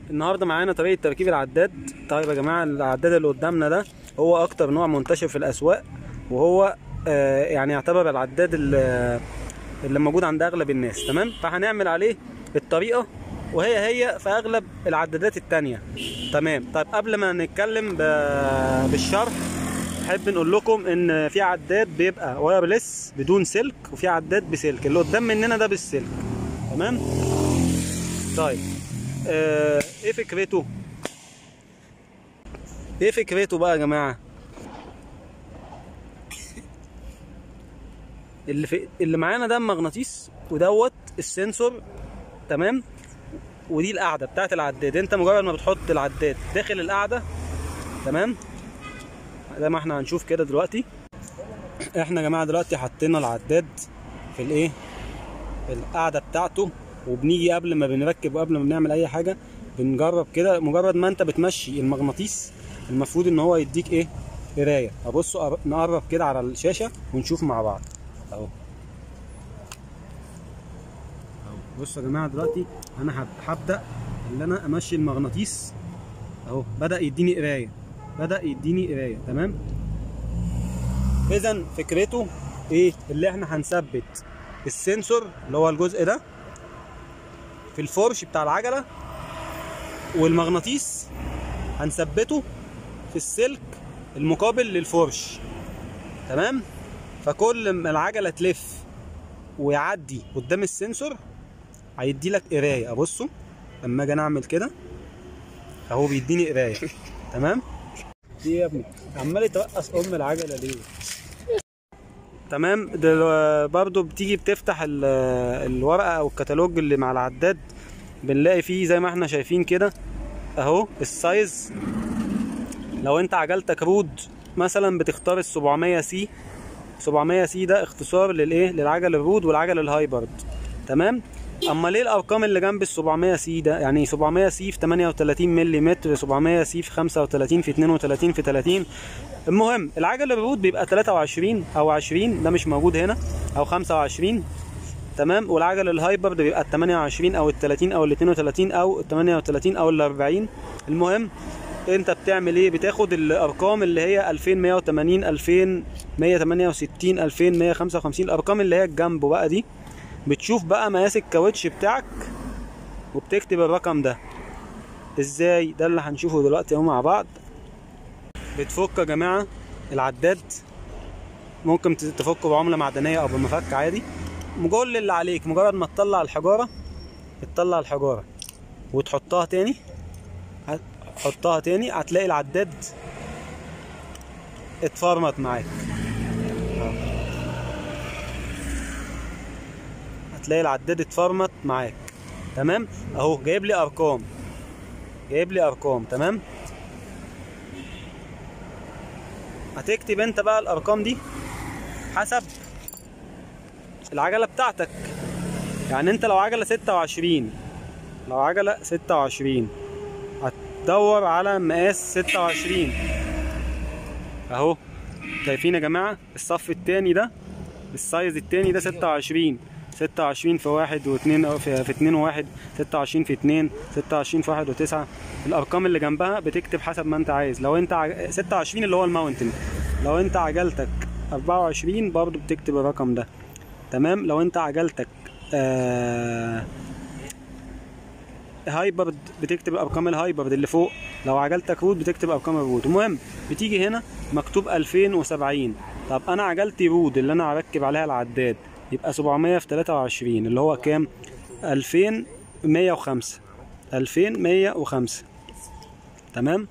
النهارده معانا طريقه تركيب العداد طيب يا جماعه العداد اللي قدامنا ده هو اكتر نوع منتشر في الاسواق وهو آه يعني يعتبر العداد اللي, اللي موجود عند اغلب الناس تمام فهنعمل عليه الطريقه وهي هي في اغلب العدادات التانية تمام طيب قبل ما نتكلم ب- بالشرح نحب نقول لكم ان في عداد بيبقى وايرلس بدون سلك وفي عداد بسلك اللي قدام مننا ده بالسلك تمام طيب آه ايه فكرته ايه فكرته بقى يا جماعه اللي في اللي معانا ده مغناطيس ودوت السنسور تمام ودي القاعده بتاعت العداد انت مجرد ما بتحط العداد داخل القاعده تمام زي ما احنا هنشوف كده دلوقتي احنا يا جماعه دلوقتي حطينا العداد في الايه في القاعده بتاعته وبنيجي قبل ما بنركب وقبل ما بنعمل اي حاجه بنجرب كده مجرد ما انت بتمشي المغناطيس المفروض ان هو يديك ايه قرايه ابصوا قر- نقرب كده على الشاشه ونشوف مع بعض اهو اهو بصوا يا جماعه دلوقتي انا هب- هبدا ان انا امشي المغناطيس اهو بدا يديني قرايه بدا يديني قرايه تمام اذا فكرته ايه اللي احنا هنثبت السنسور اللي هو الجزء ده في الفرش بتاع العجله والمغناطيس هنثبته في السلك المقابل للفرش تمام فكل ما العجله تلف ويعدي قدام السنسور هيدي لك قرايه ابصوا لما اجي أنا اعمل كده اهو بيديني قرايه تمام دي يا ابني عمال يترقص ام العجله ليه تمام ده برضو بتيجي بتفتح ال- الورقه او الكتالوج اللي مع العداد بنلاقي فيه زي ما احنا شايفين كده اهو السايز لو انت عجلتك رود مثلا بتختار ال 700 سي 700 سي ده اختصار للايه للعجل الرود والعجل الهايبرد تمام اما ليه الارقام اللي جنب ال 700 سي ده يعني 700 سي في 38 ملم 700 سي في 35 في 32 في 30 المهم العجل الرود بيبقى 23 او 20 ده مش موجود هنا او 25 تمام والعجل الهايبرد بيبقى ال 28 او ال 30 او ال 32 او ال 38 او ال 40 المهم انت بتعمل ايه بتاخد الارقام اللي هي 2180 2168 2155 الارقام اللي هي الجنب بقى دي بتشوف بقى مقاس الكاوتش بتاعك وبتكتب الرقم ده ازاي ده اللي هنشوفه دلوقتي اهو مع بعض بتفك يا جماعه العداد ممكن تفكه بعمله معدنيه او بمفك عادي كل اللي عليك مجرد ما تطلع الحجاره تطلع الحجاره وتحطها تاني حطها تاني هتلاقي العداد اتفرمت معاك هتلاقي العداد اتفرمت معاك تمام اهو جايب لي ارقام جايب لي ارقام تمام هتكتب انت بقى الارقام دي حسب العجله بتاعتك يعني انت لو عجله 26 لو عجله 26 هتدور على مقاس 26 اهو شايفين يا جماعه الصف التاني ده السايز التاني ده 26 26 في واحد واثنين أو في, في اتنين وواحد 26 في اتنين 26 في واحد وتسعة الأرقام اللي جنبها بتكتب حسب ما أنت عايز لو أنت عج... 26 اللي هو الماونتن لو أنت عجلتك 24 برضو بتكتب الرقم ده تمام لو أنت عجلتك آه... هايبرد بتكتب الارقام الهايبرد اللي فوق لو عجلتك رود بتكتب ارقام الرود المهم بتيجي هنا مكتوب 2070 طب انا عجلتي رود اللي انا هركب عليها العداد يبقى 700 في 23 اللي هو كام 2105 2105 تمام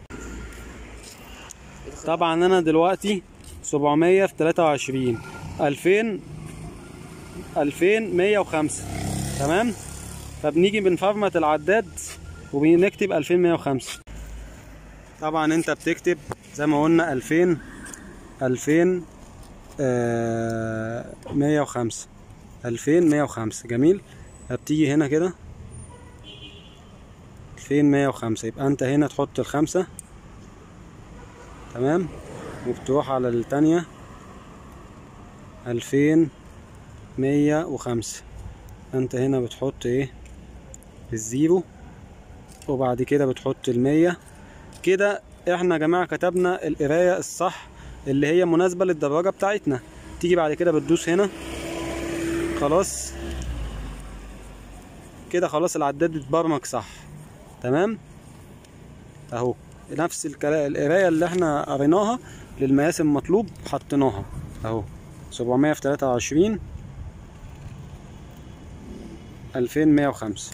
طبعا انا دلوقتي 700 في 23 2000 2105 تمام فبنيجي بنفرمت العداد وبنكتب 2105 طبعا انت بتكتب زي ما قلنا 2000 2000 آه 105 2105 جميل بتيجي هنا كده 2105 يبقى انت هنا تحط الخمسة تمام وبتروح على التانية 2105 انت هنا بتحط ايه الزيرو وبعد كده بتحط المية كده احنا يا جماعة كتبنا القراية الصح اللي هي مناسبة للدراجة بتاعتنا تيجي بعد كده بتدوس هنا خلاص كده خلاص العداد اتبرمج صح تمام اهو نفس الكلا- القراية اللي احنا قريناها للمقاس المطلوب حطيناها اهو 700 في 23 2105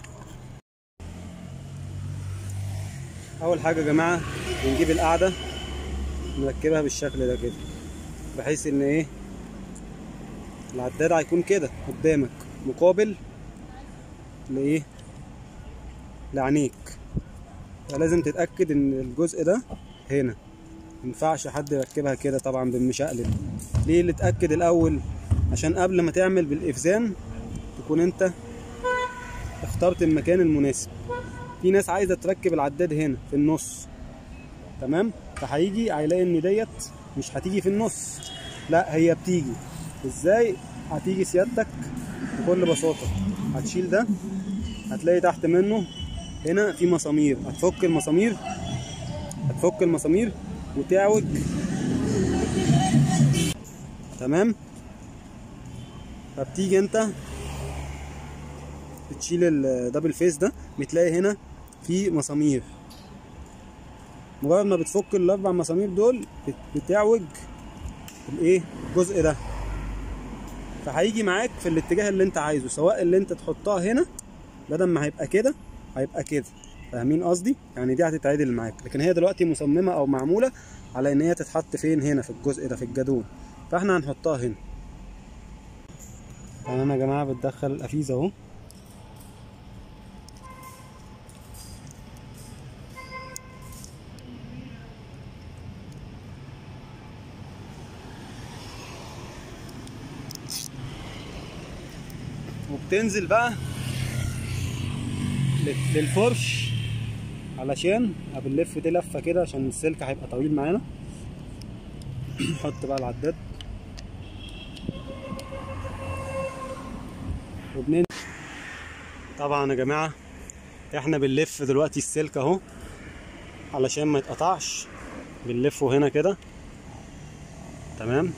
اول حاجه يا جماعه بنجيب القاعده نركبها بالشكل ده كده بحيث ان ايه العداد هيكون كده قدامك مقابل لايه لعينيك فلازم تتاكد ان الجزء ده هنا مينفعش حد يركبها كده طبعا بالمشقلب ليه اللي اتاكد الاول عشان قبل ما تعمل بالافزان تكون انت اخترت المكان المناسب في ناس عايزه تركب العداد هنا في النص تمام فهيجي هيلاقي ان ديت مش هتيجي في النص لا هي بتيجي ازاي هتيجي سيادتك بكل بساطه هتشيل ده هتلاقي تحت منه هنا في مسامير هتفك المسامير هتفك المسامير وتعوج تمام فبتيجي انت بتشيل الدبل فيس ده بتلاقي هنا في مسامير مجرد ما بتفك الاربع مسامير دول بت- بتعوج الايه الجزء ده فهيجي معاك في الاتجاه اللي انت عايزه سواء اللي انت تحطها هنا بدل ما هيبقى كده هيبقى كده فاهمين قصدي يعني دي هتتعدل معاك لكن هي دلوقتي مصممه او معموله على ان هي تتحط فين هنا في الجزء ده في الجدون فاحنا هنحطها هنا تمام يا جماعه بتدخل القفيز اهو وبتنزل بقى لل- للفرش علشان بنلف دي لفه كده عشان السلك هيبقى طويل معانا نحط بقى العداد وبننزل طبعا يا جماعه احنا بنلف دلوقتي السلك اهو علشان ما يتقطعش بنلفه هنا كده تمام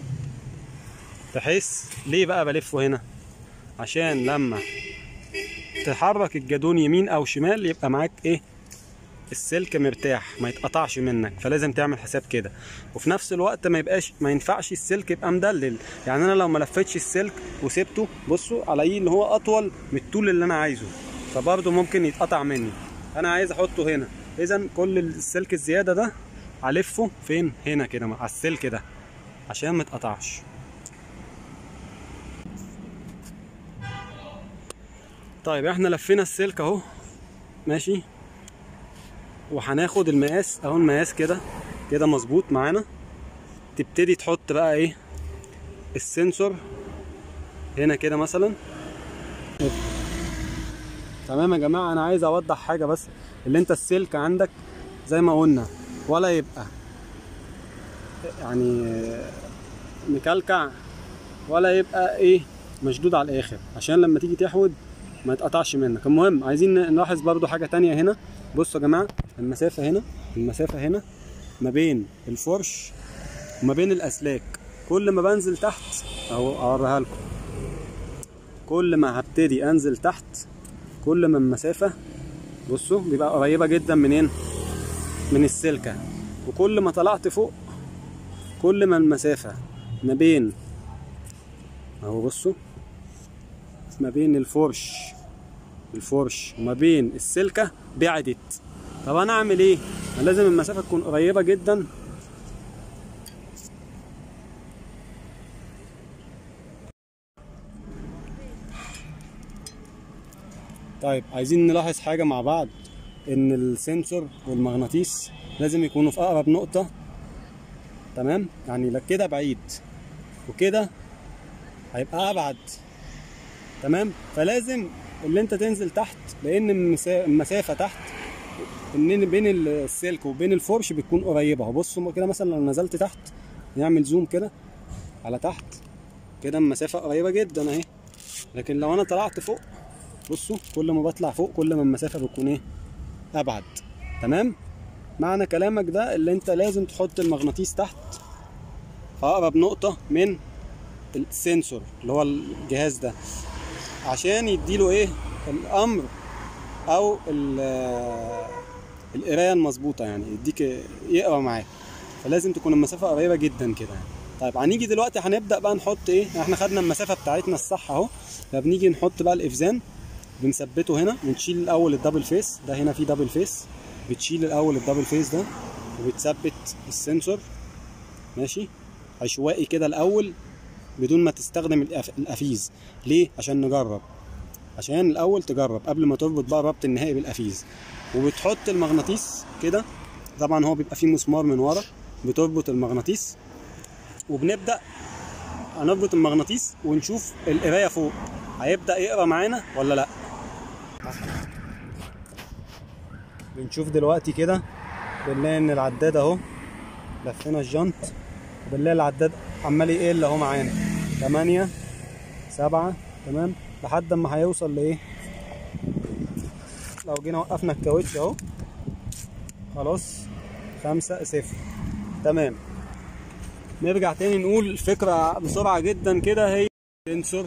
بحيث ليه بقى بلفه هنا عشان لما تحرك الجدون يمين او شمال يبقى معاك ايه السلك مرتاح ما يتقطعش منك فلازم تعمل حساب كده وفي نفس الوقت ما يبقاش ما ينفعش السلك يبقى مدلل يعني انا لو ما لفتش السلك وسبته بصوا الاقيه اللي هو اطول من الطول اللي انا عايزه فبرضه ممكن يتقطع مني انا عايز احطه هنا اذا كل السلك الزياده ده هلفه فين هنا كده على السلك ده عشان ما يتقطعش طيب احنا لفينا السلك اهو ماشي وهناخد المقاس اهو المقاس كده كده مظبوط معانا تبتدي تحط بقى ايه السنسور هنا كده مثلا تمام يا جماعه انا عايز اوضح حاجه بس اللي انت السلك عندك زي ما قلنا ولا يبقى يعني مكلكع ولا يبقى ايه مشدود على الاخر عشان لما تيجي تحود ما يتقطعش منك المهم عايزين نلاحظ برضو حاجه تانية هنا بصوا يا جماعه المسافه هنا المسافه هنا ما بين الفرش وما بين الاسلاك كل ما بنزل تحت اهو اوريها لكم كل ما هبتدي انزل تحت كل ما المسافه بصوا بيبقى قريبه جدا منين من السلكه وكل ما طلعت فوق كل ما المسافه ما بين اهو بصوا ما بين الفرش الفرش وما بين السلكة بعدت طب انا اعمل ايه أنا لازم المسافة تكون قريبة جدا طيب عايزين نلاحظ حاجة مع بعض ان السنسور والمغناطيس لازم يكونوا في اقرب نقطة تمام يعني لا كده بعيد وكده هيبقى ابعد تمام فلازم اللي انت تنزل تحت لان المسا- المسافه تحت ان بين السلك وبين الفرش بتكون قريبه اهو بصوا كده مثلا لو نزلت تحت نعمل زوم كده على تحت كده المسافه قريبه جدا اهي لكن لو انا طلعت فوق بصوا كل ما بطلع فوق كل ما المسافه بتكون ايه ابعد تمام معنى كلامك ده اللي انت لازم تحط المغناطيس تحت في اقرب نقطه من السنسور اللي هو الجهاز ده عشان يديله ايه الامر او ال- القرايه المظبوطه يعني يديك يقرا معاك فلازم تكون المسافه قريبه جدا كده يعني. طيب هنيجي دلوقتي هنبدا بقى نحط ايه احنا خدنا المسافه بتاعتنا الصح اهو فبنيجي نحط بقى الافزان بنثبته هنا ونشيل الاول الدبل فيس ده هنا في دبل فيس بتشيل الاول الدبل فيس ده وبتثبت السنسور ماشي عشوائي كده الاول بدون ما تستخدم الأف- الافيز ليه عشان نجرب عشان الاول تجرب قبل ما تربط بقى الربط النهائي بالافيز وبتحط المغناطيس كده طبعا هو بيبقى فيه مسمار من ورا بتربط المغناطيس وبنبدا هنربط المغناطيس ونشوف القرايه فوق هيبدا يقرا معانا ولا لا بنشوف دلوقتي كده بنلاقي ان العداد اهو لفينا الجنط وبنلاقي العداد عمال يقل اهو معانا 8 7 تمام لحد ما هيوصل لايه لو جينا وقفنا الكاوتش اهو خلاص خمسة صفر تمام نرجع تاني نقول الفكرة بسرعة جدا كده هي سنسور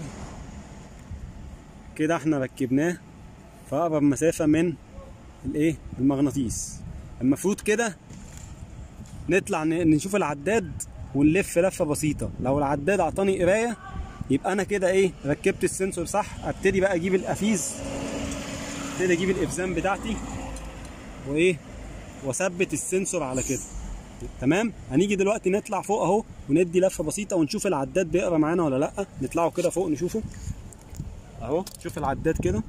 كده احنا ركبناه في أقرب مسافة من الايه المغناطيس المفروض كده نطلع ن- نشوف العداد ونلف لفة بسيطة لو العداد اعطاني قراية يبقى انا كده ايه ركبت السنسور صح ابتدي بقى اجيب الافيز ابتدي اجيب الافزان بتاعتي وايه واثبت السنسور على كده تمام هنيجي دلوقتي نطلع فوق اهو وندي لفه بسيطه ونشوف العداد بيقرا معانا ولا لا نطلعوا كده فوق نشوفه اهو شوف العداد كده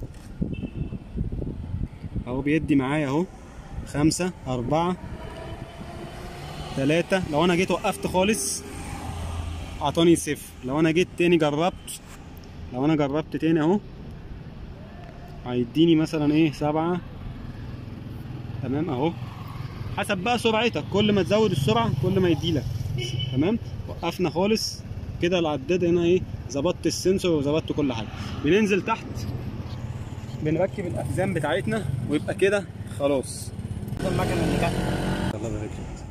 اهو بيدي معايا اهو خمسة أربعة تلاتة لو أنا جيت وقفت خالص أعطاني صفر لو أنا جيت تاني جربت لو أنا جربت تاني أهو هيديني مثلا إيه سبعة تمام أهو حسب بقى سرعتك كل ما تزود السرعة كل ما يديلك تمام وقفنا خالص كده العداد هنا ايه ظبطت السنسور وظبطت كل حاجة بننزل تحت بنركب الأحزام بتاعتنا ويبقى كده خلاص المكنه اللي كانت الله يبارك لك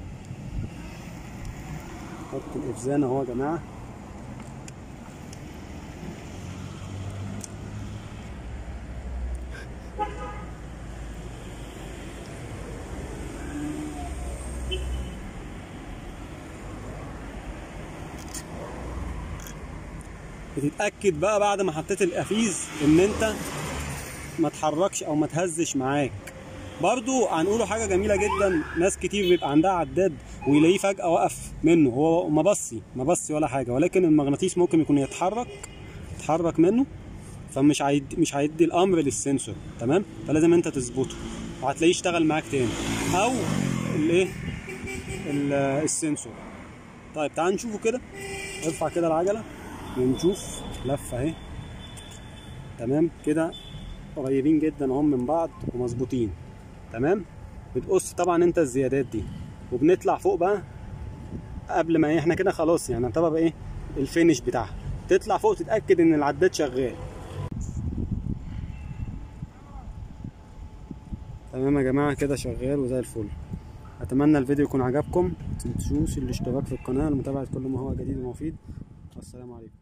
حط الإفزان اهو يا جماعة بتتأكد بقى بعد ما حطيت الأفيز إن أنت ما تحركش أو ما تهزش معاك برضو هنقوله حاجة جميلة جدا ناس كتير بيبقى عندها عداد ويلاقيه فجأة وقف منه هو ما بصي ما بصي ولا حاجة ولكن المغناطيس ممكن يكون يتحرك يتحرك منه فمش هيدي مش هيدي الأمر للسنسور تمام فلازم أنت تظبطه وهتلاقيه اشتغل معاك تاني أو الإيه ال- السنسور طيب تعال نشوفه كده ارفع كده العجلة ونشوف لفة اهي تمام كده قريبين جدا اهم من بعض ومظبوطين تمام بتقص طبعا انت الزيادات دي وبنطلع فوق بقى قبل ما احنا كده خلاص يعني نعتبر ايه الفينش بتاعها تطلع فوق تتاكد ان العداد شغال تمام يا جماعه كده شغال وزي الفل اتمنى الفيديو يكون عجبكم متنسوش الاشتراك في القناه لمتابعه كل ما هو جديد ومفيد والسلام عليكم